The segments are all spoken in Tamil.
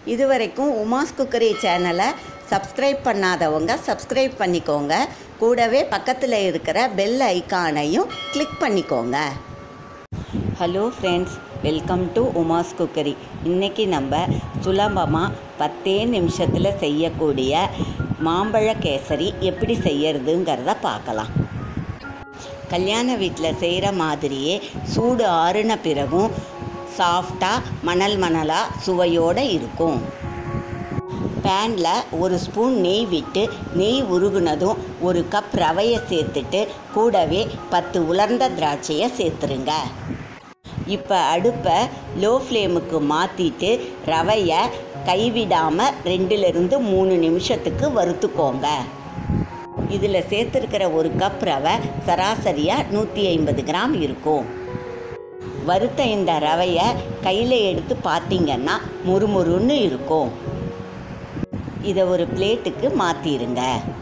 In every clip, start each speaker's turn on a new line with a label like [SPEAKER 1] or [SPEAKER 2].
[SPEAKER 1] இதுவரைக்கும் உமாஸ் குக்கரி சேனலை சப்ஸ்கிரைப் பண்ணாதவங்க சப்ஸ்கிரைப் பண்ணிக்கோங்க கூடவே பக்கத்தில் இருக்கிற பெல் ஐகானையும் கிளிக் பண்ணிக்கோங்க hello friends welcome to Uma's cookery இன்றைக்கி நம்ம சுலபமாக பத்தே நிமிஷத்தில் செய்யக்கூடிய மாம்பழ கேசரி எப்படி செய்யறதுங்கிறத பார்க்கலாம் கல்யாண வீட்டில் செய்கிற மாதிரியே சூடு ஆறுன பிறகும் சாஃப்டாக மணல் மணலாக சுவையோடு இருக்கும் பேனில் ஒரு ஸ்பூன் நெய் விட்டு நெய் உருகுனதும் ஒரு கப் ரவையை சேர்த்துட்டு கூடவே பத்து உலர்ந்த திராட்சையை சேர்த்துருங்க இப்போ அடுப்பை லோ ஃப்ளேமுக்கு மாற்றிட்டு ரவையை கைவிடாமல் ரெண்டுலேருந்து மூணு நிமிஷத்துக்கு வறுத்துக்கோங்க இதில் சேர்த்துருக்கிற ஒரு கப் ரவை சராசரியாக நூற்றி ஐம்பது கிராம் இருக்கும் வறுத்த இந்த ரவையை கையில் எடுத்து பார்த்தீங்கன்னா முறுமுறுன்னு இருக்கும் இதை ஒரு பிளேட்டுக்கு மாற்றிடுங்க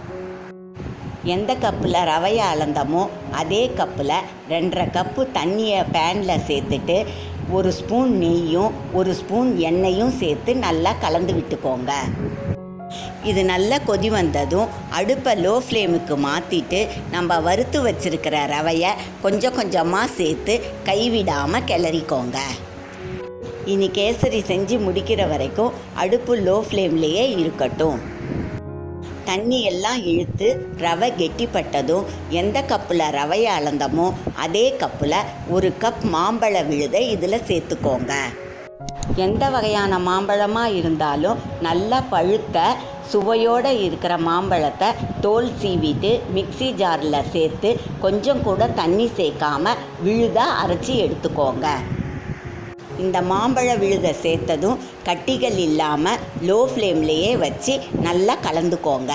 [SPEAKER 1] எந்த கப்பில் ரவையை அளந்தமோ அதே கப்பில் ரெண்டரை கப்பு தண்ணியை பேனில் சேர்த்துட்டு ஒரு ஸ்பூன் நெய்யும் ஒரு ஸ்பூன் எண்ணெயும் சேர்த்து நல்லா கலந்து விட்டுக்கோங்க இது நல்லா கொதி வந்ததும் அடுப்பை லோ ஃப்ளேமுக்கு மாற்றிட்டு நம்ம வறுத்து வச்சுருக்கிற ரவையை கொஞ்சம் கொஞ்சமாக சேர்த்து கைவிடாமல் கிளறிக்கோங்க இனி கேசரி செஞ்சு முடிக்கிற வரைக்கும் அடுப்பு லோ ஃப்ளேம்லேயே இருக்கட்டும் தண்ணி எல்லாம் இழுத்து ரவை கெட்டிப்பட்டதும் எந்த கப்பில் ரவையை அளந்தமோ அதே கப்பில் ஒரு கப் மாம்பழ விழுதை இதில் சேர்த்துக்கோங்க எந்த வகையான மாம்பழமாக இருந்தாலும் நல்லா பழுத்த சுவையோடு இருக்கிற மாம்பழத்தை தோல் சீவிட்டு மிக்சி ஜாரில் சேர்த்து கொஞ்சம் கூட தண்ணி சேர்க்காம விழுதாக அரைச்சி எடுத்துக்கோங்க இந்த மாம்பழ விழுதை சேர்த்ததும் கட்டிகள் இல்லாமல் லோ ஃப்ளேம்லேயே வச்சு நல்லா கலந்துக்கோங்க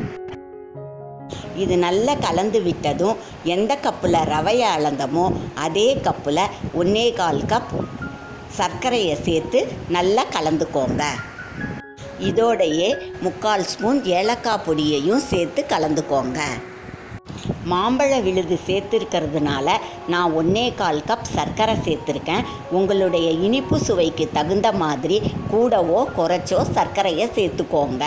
[SPEAKER 1] இது நல்லா கலந்து விட்டதும் எந்த கப்பில் ரவையை அளந்தமோ அதே கப்பில் ஒன்னே கால் கப் சர்க்கரையை சேர்த்து நல்லா கலந்துக்கோங்க இதோடையே முக்கால் ஸ்பூன் ஏலக்காய் பொடியையும் சேர்த்து கலந்துக்கோங்க மாம்பழ விழுது சேர்த்துருக்கிறதுனால நான் ஒன்றே கால் கப் சர்க்கரை சேர்த்துருக்கேன் உங்களுடைய இனிப்பு சுவைக்கு தகுந்த மாதிரி கூடவோ குறைச்சோ சர்க்கரையை சேர்த்துக்கோங்க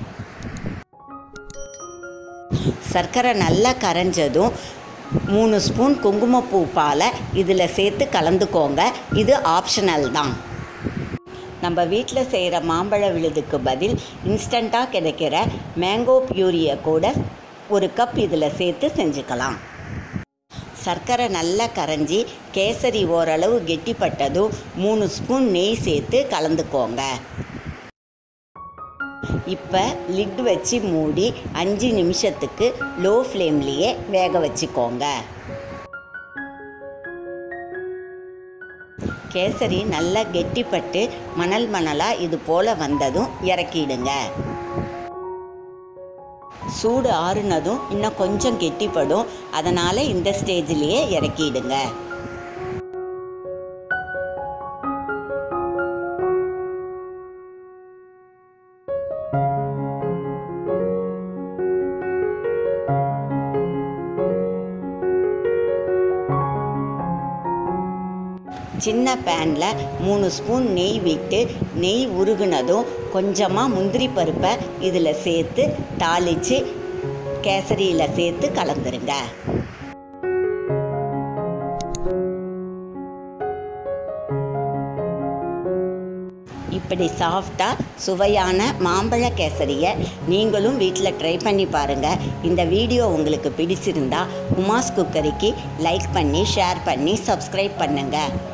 [SPEAKER 1] சர்க்கரை நல்லா கரைஞ்சதும் மூணு ஸ்பூன் குங்குமப்பூ பாலை இதில் சேர்த்து கலந்துக்கோங்க இது ஆப்ஷனல் தான் நம்ம வீட்டில் செய்கிற மாம்பழ விழுதுக்கு பதில் இன்ஸ்டண்ட்டாக கிடைக்கிற மேங்கோ பியூரியை கூட ஒரு கப் இதில் சேர்த்து செஞ்சுக்கலாம் சர்க்கரை நல்லா கரைஞ்சி கேசரி ஓரளவு கெட்டிப்பட்டதும் மூணு ஸ்பூன் நெய் சேர்த்து கலந்துக்கோங்க இப்போ லிட் வச்சு மூடி அஞ்சு நிமிஷத்துக்கு லோ ஃப்ளேம்லேயே வேக வச்சுக்கோங்க கேசரி நல்லா கெட்டிப்பட்டு மணல் மணலாக இது போல் வந்ததும் இறக்கிடுங்க சூடு ஆறுனதும் இன்னும் கொஞ்சம் கெட்டிப்படும் அதனால் இந்த ஸ்டேஜ்லேயே இறக்கிடுங்க சின்ன பேனில் மூணு ஸ்பூன் நெய் விட்டு நெய் உருகுனதும் கொஞ்சமாக முந்திரி பருப்பை இதில் சேர்த்து தாளித்து கேசரியில் சேர்த்து கலந்துருங்க இப்படி சாஃப்டாக சுவையான மாம்பழ கேசரியை நீங்களும் வீட்டில் ட்ரை பண்ணி பாருங்கள் இந்த வீடியோ உங்களுக்கு பிடிச்சிருந்தா உமாஸ் குக்கரிக்கு லைக் பண்ணி ஷேர் பண்ணி சப்ஸ்கிரைப் பண்ணுங்கள்